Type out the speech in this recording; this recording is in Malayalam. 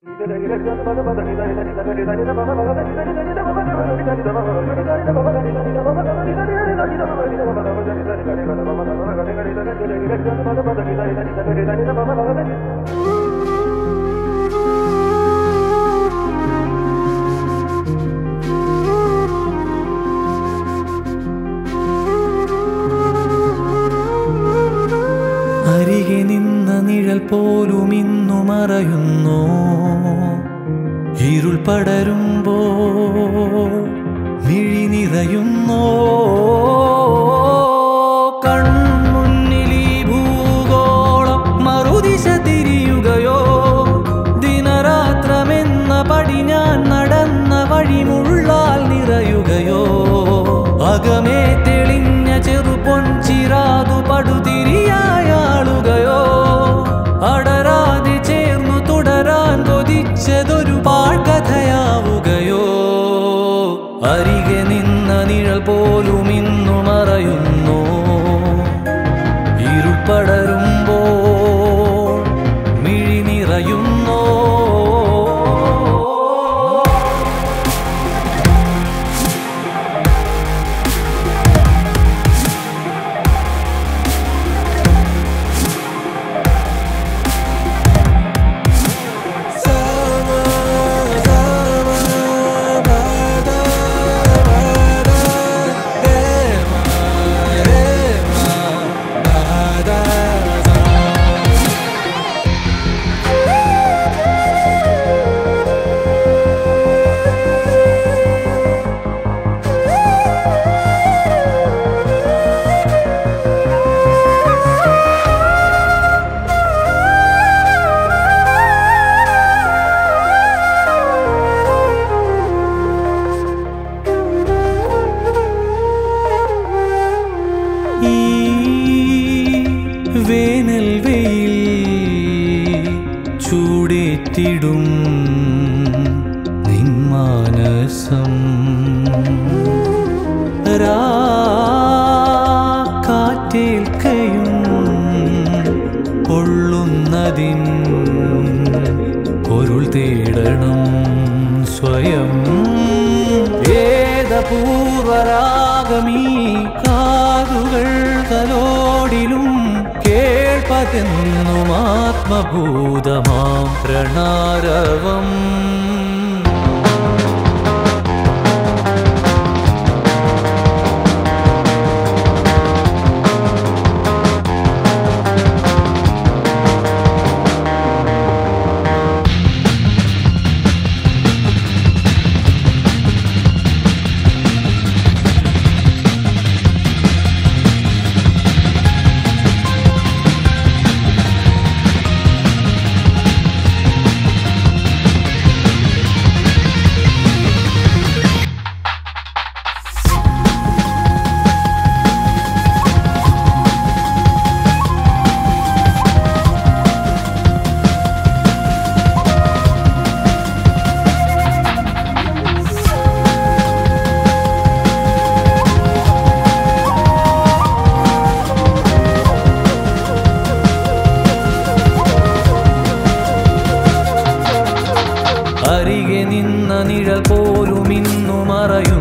അരികെ നിന്ന നിഴൽ പോലും ഇന്നു മറയുന്നു ഇരുൾ പടരുമ്പോ മിഴി നിറയുന്നോ കൺമുന്നിൽ ഈ ഭൂഗോളം മറുദിശ തിരിയുകയോ ദിനരാത്രമെന്ന പടി ഞാൻ നടന്ന വഴിമുള്ളാൽ നിറയുകയോ അകമേ തെളിഞ്ഞ ചെറുപൊൻ ചിറാതു പടുതിരിയായാളുകയോ അടരാതെ ചേർന്നു തുടരാൻ കൊതിച്ചതൊരു പാഴ്കഥയാവുകയോ അരികെ നിന്ന നിഴൽ പോലും ഇന്നു മറയുന്നു ഇരുൾപ്പടരുമ്പോ മിഴി നിറയുന്നോ ഈ വേനൽ വെയിൽ ചൂടേറ്റിടും നിന്മാനസം കാറ്റേൽക്കയും കൊള്ളുന്നതിൻ പൊരുൾ തേടണം സ്വയം വേദപൂർവരാഗമീ കാതുകൾ തലോടിലും കേൾപ്പതെന്നും ആത്മഭൂതമാം പ്രണാരവം അരികെ നിന്ന നിഴൽ പോലും ഇന്നു മറയും